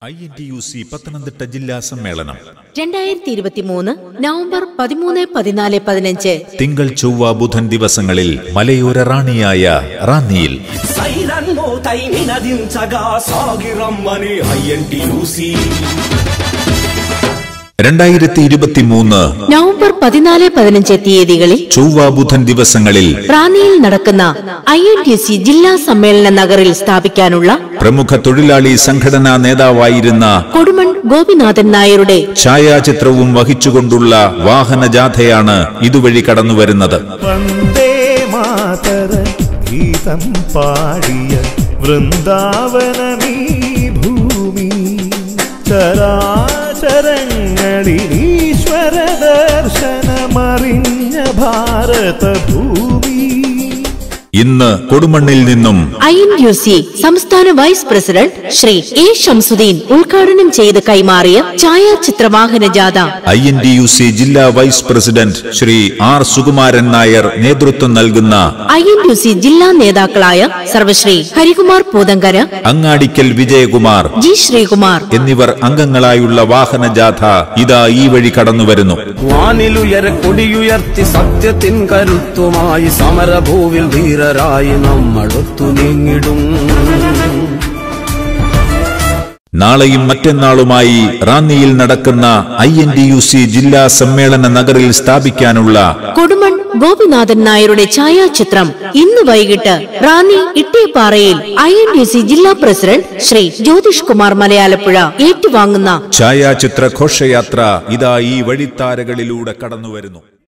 I N T U C Pathanamthitta ജില്ലാ സമ്മേളനം രണ്ടായിരത്തി ഇരുപത്തി മൂന്ന് നവംബർ പതിമൂന്ന് പതിനാല് പതിനഞ്ച് തിങ്കൾ ചൊവ്വ ബുധൻ ദിവസങ്ങളിൽ മലയോര റാണിയായ റാന്നിയിൽ సైరన్ను తైమినదించగా సాగిరమ్మని ఐఎన్టీయూసీ രണ്ടായിരത്തി ഇരുപത്തി മൂന്ന് നവംബർ പതിനാല് പതിനഞ്ച് തീയതികളിൽ ചൊവ്വ ബുധൻ ദിവസങ്ങളിൽ റാന്നിയിൽ നടക്കുന്ന ഐ എൻ ടി സി ജില്ലാ സമ്മേളന നഗറിൽ സ്ഥാപിക്കാനുള്ള പ്രമുഖ തൊഴിലാളി സംഘടനാ നേതാവായിരുന്ന കൊടുമൺ ഗോപിനാഥൻ നായരുടെ ഛായാചിത്രവും വഹിച്ചുകൊണ്ടുള്ള വാഹനജാഥയാണ് ഇതുവഴി കടന്നുവരുന്നത് വന്ദേ മാതര ഗീതം പാടിയ വൃന്ദാവനമീ ഭൂമി ചരാചരങ്ങളിൽ ഈശ്വര ദർശനമറിഞ്ഞ ഭാരതഭൂമി ഇന്ന് കൊടുമണ്ണിൽ നിന്നും ഐ എൻ യു സി സംസ്ഥാന vice president Shri A Shamsuddin ഉദ്ഘാടനം ചെയ്ത് കൈമാറിയ ഛായാചിത്ര വാഹന ജാഥ I N T U C ജില്ലാ vice president Shri R Sukumaran Nair നേതൃത്വം നൽകുന്ന ഐ എൻ യു സി ജില്ലാ നേതാക്കളായ സർവശ്രീ ഹരികുമാർ പൂതങ്കര അങ്ങാടിക്കൽ വിജയകുമാർ ജി ശ്രീകുമാർ എന്നിവർ അംഗങ്ങളായുള്ള വാഹനജാഥ ഇതാ ഈ വഴി കടന്നുവരുന്നു വാനിലുയര കൊടിയുയർത്തി സത്യത്തിൻ കരുത്തുമായി സമരഭൂവിൽ ധീരരായി നമ്മളൊത്തു നീങ്ങിടും നാളെയും മറ്റന്നാളുമായി റാന്നിയിൽ നടക്കുന്ന I N T U C ജില്ലാ സമ്മേളന നഗറിൽ സ്ഥാപിക്കാനുള്ള കൊടുമൺ ഗോപിനാഥൻ നായരുടെ ഛായാചിത്രം ഇന്ന് വൈകിട്ട് റാന്നി ഇട്ടിയപ്പാറയിൽ ഐ എൻ ഡി സി ജില്ലാ പ്രസിഡന്റ് ശ്രീ ജ്യോതിഷ് കുമാർ മലയാലപ്പുഴ ഏറ്റുവാങ്ങുന്ന ഛായാചിത്ര ഘോഷയാത്ര ഇതാ ഈ വഴിത്താരകളിലൂടെ കടന്നുവരുന്നു